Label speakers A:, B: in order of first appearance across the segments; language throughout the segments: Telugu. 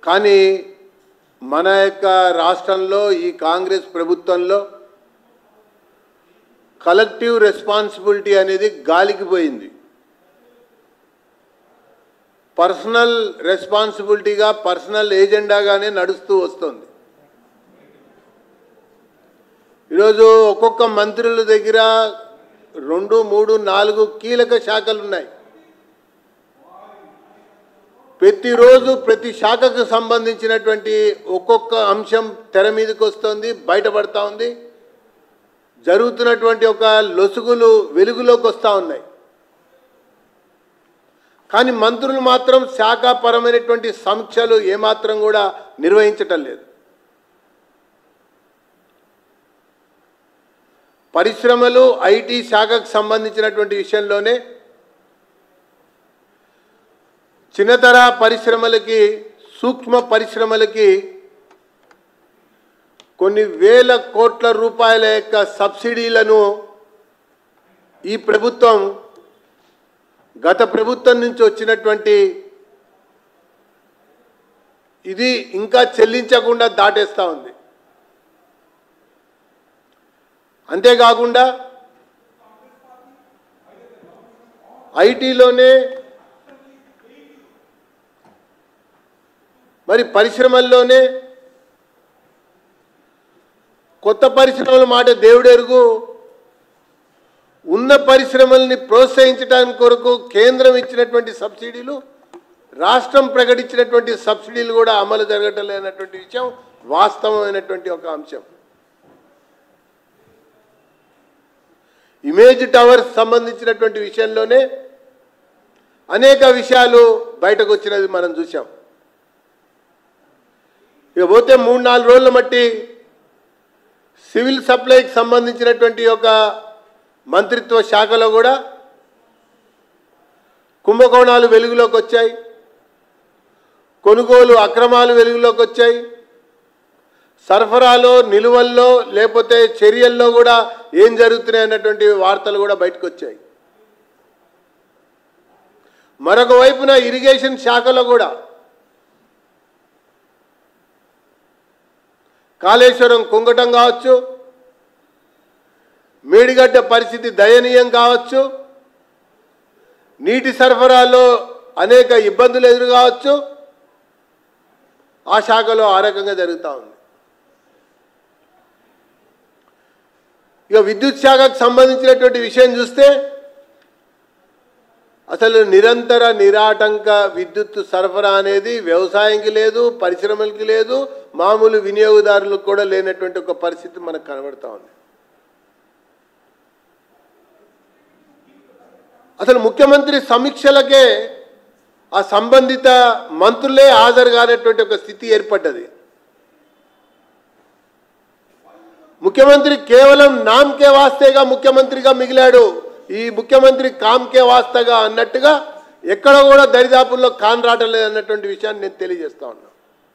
A: కానీ మన యొక్క రాష్ట్రంలో ఈ కాంగ్రెస్ ప్రభుత్వంలో కలెక్టివ్ రెస్పాన్సిబిలిటీ అనేది గాలికి పోయింది పర్సనల్ రెస్పాన్సిబిలిటీగా పర్సనల్ ఏజెండాగానే నడుస్తూ వస్తుంది ఈరోజు ఒక్కొక్క మంత్రుల దగ్గర రెండు మూడు నాలుగు కీలక శాఖలు ఉన్నాయి ప్రతిరోజు ప్రతి శాఖకు సంబంధించినటువంటి ఒక్కొక్క అంశం తెర మీదకి వస్తుంది బయటపడతా ఉంది జరుగుతున్నటువంటి ఒక లొసుగులు వెలుగులోకి వస్తూ ఉన్నాయి కానీ మంత్రులు మాత్రం శాఖాపరమైనటువంటి సమీక్షలు ఏమాత్రం కూడా నిర్వహించటం లేదు పరిశ్రమలు ఐటీ శాఖకు సంబంధించినటువంటి విషయంలోనే చిన్నతర పరిశ్రమలకి సూక్ష్మ పరిశ్రమలకి కొన్ని వేల కోట్ల రూపాయల యొక్క సబ్సిడీలను ఈ ప్రభుత్వం గత ప్రభుత్వం నుంచి వచ్చినటువంటి ఇది ఇంకా చెల్లించకుండా దాటేస్తూ ఉంది అంతేకాకుండా ఐటీలోనే మరి పరిశ్రమల్లోనే కొత్త పరిశ్రమల మాట దేవుడెరుగు ఉన్న పరిశ్రమల్ని ప్రోత్సహించడానికి కొరకు కేంద్రం ఇచ్చినటువంటి సబ్సిడీలు రాష్ట్రం ప్రకటించినటువంటి సబ్సిడీలు కూడా అమలు జరగటం లేనటువంటి విషయం వాస్తవమైనటువంటి ఒక అంశం ఇమేజ్ టవర్స్ సంబంధించినటువంటి విషయంలోనే అనేక విషయాలు బయటకు వచ్చినది మనం చూసాం ఇక పోతే మూడు నాలుగు రోజుల మట్టి సివిల్ సప్లైకి సంబంధించినటువంటి ఒక మంత్రిత్వ శాఖలో కూడా కుంభకోణాలు వెలుగులోకి వచ్చాయి కొనుగోలు అక్రమాలు వెలుగులోకి వచ్చాయి సరఫరాలో నిలువల్లో లేకపోతే చర్యల్లో కూడా ఏం జరుగుతున్నాయి అన్నటువంటి వార్తలు కూడా బయటకు వచ్చాయి మరొక వైపున ఇరిగేషన్ శాఖలో కూడా కాళేశ్వరం కుంగటం కావచ్చు మేడిగడ్డ పరిస్థితి దయనీయం కావచ్చు నీటి సరఫరాలో అనేక ఇబ్బందులు ఎదురు కావచ్చు ఆ శాఖలో ఆ రకంగా జరుగుతూ ఉంది ఇక విద్యుత్ శాఖకు సంబంధించినటువంటి విషయం చూస్తే అసలు నిరంతర నిరాటంక విద్యుత్ సరఫరా అనేది వ్యవసాయంకి లేదు పరిశ్రమలకి లేదు మామూలు వినియోగదారులకు కూడా లేనటువంటి ఒక పరిస్థితి మనకు కనబడతా ఉంది అసలు ముఖ్యమంత్రి సమీక్షలకే ఆ సంబంధిత మంత్రులే హాజరు కానటువంటి ఒక స్థితి ఏర్పడ్డది ముఖ్యమంత్రి కేవలం నామ్కే వాస్తేగా ముఖ్యమంత్రిగా మిగిలాడు ఈ ముఖ్యమంత్రి కామ్కే వాస్తగా అన్నట్టుగా ఎక్కడ కూడా దరిదాపుల్లో కాన్ రావటం లేదు అన్నటువంటి విషయాన్ని నేను తెలియజేస్తా ఉన్నా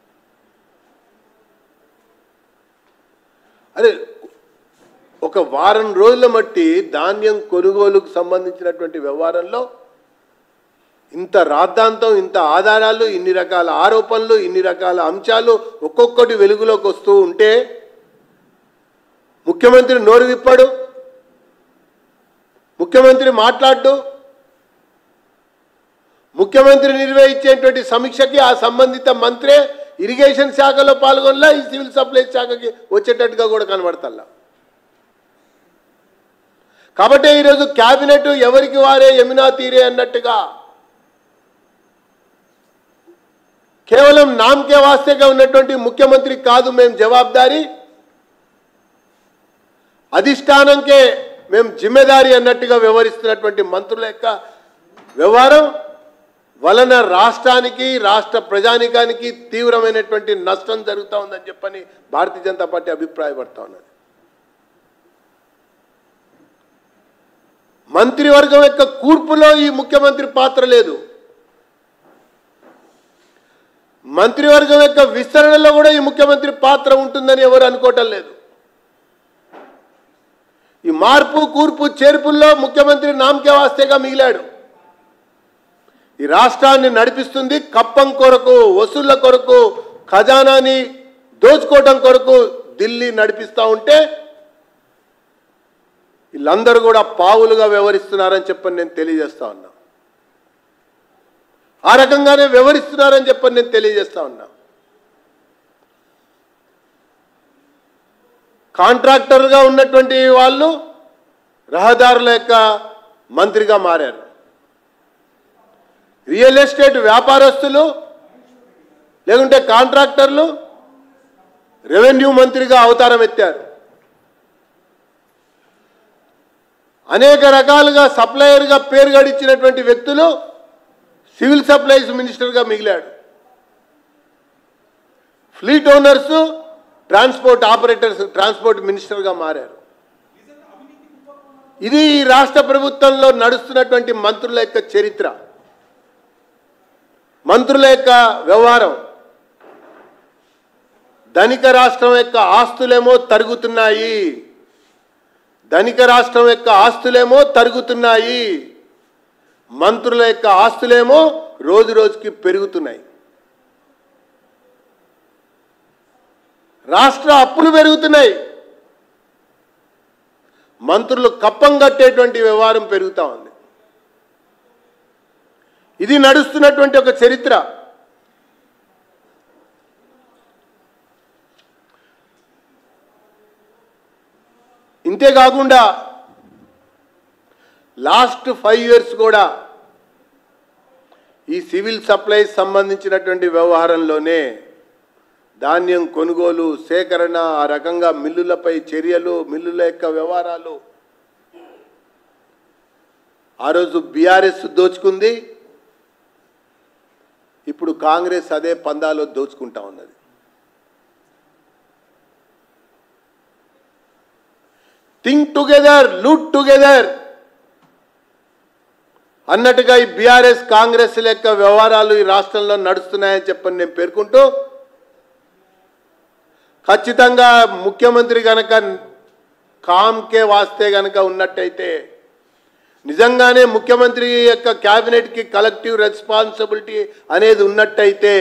A: అరే ఒక వారం రోజుల మట్టి ధాన్యం కొనుగోలుకు సంబంధించినటువంటి వ్యవహారంలో ఇంత రాద్ధాంతం ఇంత ఆధారాలు ఇన్ని రకాల ఆరోపణలు ఇన్ని రకాల అంశాలు ఒక్కొక్కటి వెలుగులోకి వస్తూ ఉంటే ముఖ్యమంత్రి నోరు విప్పాడు ముఖ్యమంత్రి మాట్లాడు ముఖ్యమంత్రి నిర్వహించేటువంటి సమీక్షకి ఆ సంబంధిత మంత్రే ఇరిగేషన్ శాఖలో పాల్గొనలా ఈ సివిల్ సప్లైస్ శాఖకి వచ్చేటట్టుగా కూడా కనబడతల్లా కాబట్టి ఈరోజు క్యాబినెట్ ఎవరికి వారే యమునా తీరే అన్నట్టుగా కేవలం నామకే వాస్తేగా ఉన్నటువంటి ముఖ్యమంత్రి కాదు మేము జవాబారి అధిష్టానంకే మేము జిమ్మెదారి అన్నట్టుగా వ్యవహరిస్తున్నటువంటి మంత్రుల యొక్క వ్యవహారం వలన రాష్ట్రానికి రాష్ట్ర ప్రజానికానికి తీవ్రమైనటువంటి నష్టం జరుగుతూ ఉందని చెప్పని భారతీయ జనతా పార్టీ అభిప్రాయపడతా ఉన్నది మంత్రివర్గం యొక్క కూర్పులో ఈ ముఖ్యమంత్రి పాత్ర లేదు మంత్రివర్గం యొక్క విస్తరణలో కూడా ఈ ముఖ్యమంత్రి పాత్ర ఉంటుందని ఎవరు అనుకోవటం లేదు ఈ మార్పు కూర్పు చేర్పుల్లో ముఖ్యమంత్రి నామకే వాస్తేగా మిగిలాడు ఈ రాష్ట్రాన్ని నడిపిస్తుంది కప్పం కొరకు వసూళ్ల కొరకు ఖజానాని దోచుకోవడం కొరకు ఢిల్లీ నడిపిస్తూ ఉంటే వీళ్ళందరూ కూడా పావులుగా వ్యవహరిస్తున్నారని చెప్పని నేను తెలియజేస్తా ఉన్నా ఆ రకంగానే వ్యవహరిస్తున్నారని చెప్పని నేను తెలియజేస్తా ఉన్నా కాంట్రాక్టర్గా ఉన్నటువంటి వాళ్ళు రహదారుల యొక్క మంత్రిగా మారారు రియల్ ఎస్టేట్ వ్యాపారస్తులు లేకుంటే కాంట్రాక్టర్లు రెవెన్యూ మంత్రిగా అవతారం ఎత్తారు అనేక రకాలుగా సప్లయర్గా పేరు గడించినటువంటి వ్యక్తులు సివిల్ సప్లైస్ మినిస్టర్గా మిగిలాడు fleet owners transport operators transport మినిస్టర్గా మారారు ఇది ఈ రాష్ట్ర ప్రభుత్వంలో నడుస్తున్నటువంటి మంత్రుల యొక్క చరిత్ర మంత్రుల యొక్క వ్యవహారం ధనిక రాష్ట్రం యొక్క ఆస్తులేమో తరుగుతున్నాయి ధనిక రాష్ట్రం యొక్క ఆస్తులేమో తరుగుతున్నాయి మంత్రుల యొక్క ఆస్తులేమో రోజు రోజుకి పెరుగుతున్నాయి రాష్ట్ర అప్పులు పెరుగుతున్నాయి మంత్రులు కప్పం కట్టేటువంటి వ్యవహారం పెరుగుతూ ఉంది ఇది నడుస్తున్నటువంటి ఒక చరిత్ర ఇంతేకాకుండా లాస్ట్ ఫైవ్ ఇయర్స్ కూడా ఈ సివిల్ సప్లైస్ సంబంధించినటువంటి వ్యవహారంలోనే ధాన్యం కొనుగోలు సేకరణ ఆ రకంగా మిల్లులపై చర్యలు మిల్లుల యొక్క వ్యవహారాలు ఆ రోజు బీఆర్ఎస్ దోచుకుంది ఇప్పుడు కాంగ్రెస్ అదే పందాలో దోచుకుంటా ఉన్నది థింక్ టుగెదర్ లూట్ టుగెదర్ అన్నట్టుగా ఈ బీఆర్ఎస్ కాంగ్రెస్ లెక్క వ్యవహారాలు ఈ రాష్ట్రంలో నడుస్తున్నాయని చెప్పని నేను పేర్కొంటూ ఖచ్చితంగా ముఖ్యమంత్రి గనక కామ్కే వాస్తే గనక ఉన్నట్టయితే నిజంగానే ముఖ్యమంత్రి యొక్క క్యాబినెట్కి కలెక్టివ్ రెస్పాన్సిబిలిటీ అనేది ఉన్నట్టయితే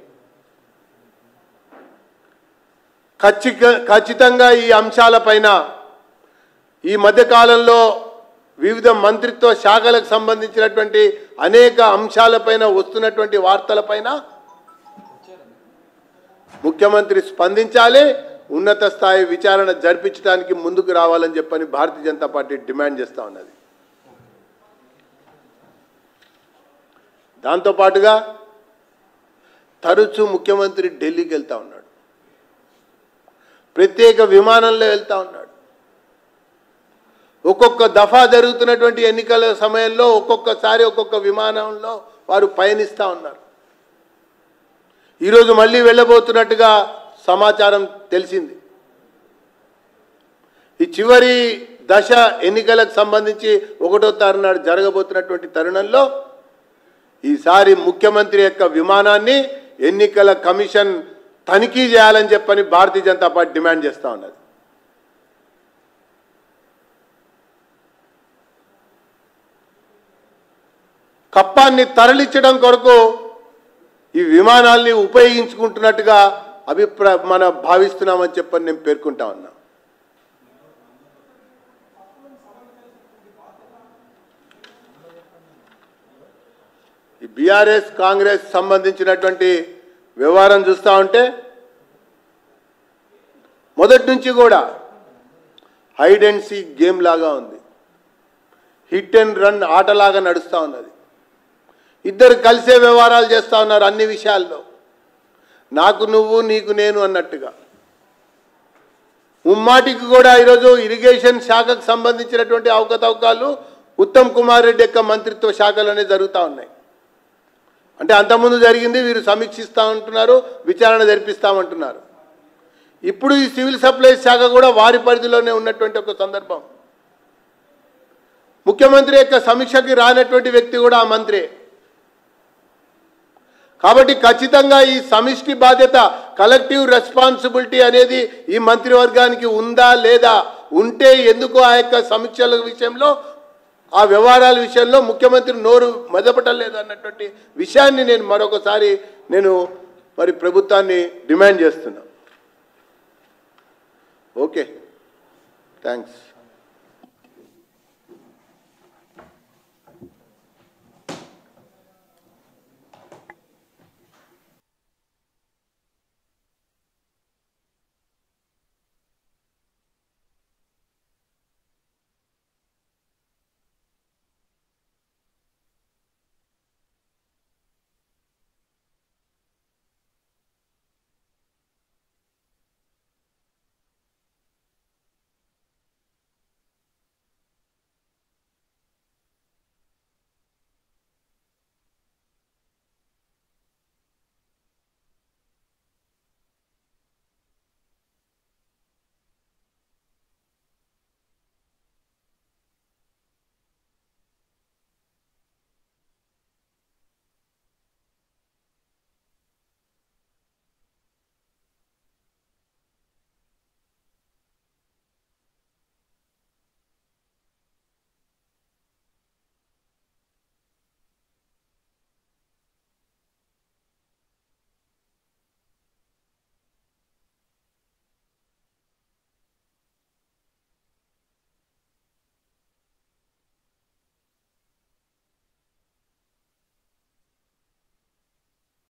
A: ఖచ్చిత ఖచ్చితంగా ఈ అంశాలపైన ఈ మధ్యకాలంలో వివిధ మంత్రిత్వ శాఖలకు సంబంధించినటువంటి అనేక అంశాలపైన వస్తున్నటువంటి వార్తలపైన ముఖ్యమంత్రి స్పందించాలి ఉన్నత స్థాయి విచారణ జరిపించడానికి ముందుకు రావాలని చెప్పని భారతీయ జనతా పార్టీ డిమాండ్ చేస్తూ ఉన్నది దాంతోపాటుగా తరచూ ముఖ్యమంత్రి ఢిల్లీకి వెళ్తా ఉన్నాడు ప్రత్యేక విమానంలో వెళ్తా ఉన్నాడు ఒక్కొక్క దఫా జరుగుతున్నటువంటి ఎన్నికల సమయంలో ఒక్కొక్కసారి ఒక్కొక్క విమానంలో వారు పయనిస్తూ ఉన్నారు ఈరోజు మళ్ళీ వెళ్ళబోతున్నట్టుగా సమాచారం తెలిసింది ఈ చివరి దశ ఎన్నికలకు సంబంధించి ఒకటో తారీఖు నాడు జరగబోతున్నటువంటి తరుణంలో ఈసారి ముఖ్యమంత్రి యొక్క విమానాన్ని ఎన్నికల కమిషన్ తనిఖీ చేయాలని చెప్పని భారతీయ జనతా పార్టీ డిమాండ్ చేస్తూ ఉన్నది కప్పాన్ని తరలించడం కొరకు ఈ విమానాల్ని ఉపయోగించుకుంటున్నట్టుగా అభిప్రాయ మన భావిస్తున్నామని చెప్పని నేను పేర్కొంటా ఉన్నా ఈ బీఆర్ఎస్ కాంగ్రెస్ సంబంధించినటువంటి వ్యవహారం చూస్తూ ఉంటే మొదటి నుంచి కూడా హైడ్ అండ్ సీ గేమ్ లాగా ఉంది హిట్ అండ్ రన్ ఆటలాగా నడుస్తూ ఉన్నది ఇద్దరు కలిసే వ్యవహారాలు చేస్తూ ఉన్నారు అన్ని విషయాల్లో నాకు నువ్వు నీకు నేను అన్నట్టుగా ముమ్మాటికి కూడా ఈరోజు ఇరిగేషన్ శాఖకు సంబంధించినటువంటి అవకతవకాలు ఉత్తమ్ కుమార్ రెడ్డి యొక్క మంత్రిత్వ శాఖలోనే జరుగుతూ ఉన్నాయి అంటే అంతకుముందు జరిగింది వీరు సమీక్షిస్తూ ఉంటున్నారు విచారణ జరిపిస్తామంటున్నారు ఇప్పుడు ఈ సివిల్ సప్లైస్ శాఖ కూడా వారి పరిధిలోనే ఉన్నటువంటి ఒక సందర్భం ముఖ్యమంత్రి యొక్క సమీక్షకి రానటువంటి వ్యక్తి కూడా ఆ మంత్రి కాబట్టి ఖచ్చితంగా ఈ సమిష్టి బాధ్యత కలెక్టివ్ రెస్పాన్సిబిలిటీ అనేది ఈ మంత్రివర్గానికి ఉందా లేదా ఉంటే ఎందుకు ఆ యొక్క సమీక్షల విషయంలో ఆ వ్యవహారాల విషయంలో ముఖ్యమంత్రి నోరు మెదపటలేదు అన్నటువంటి విషయాన్ని నేను మరొకసారి నేను మరి ప్రభుత్వాన్ని డిమాండ్ చేస్తున్నా ఓకే థ్యాంక్స్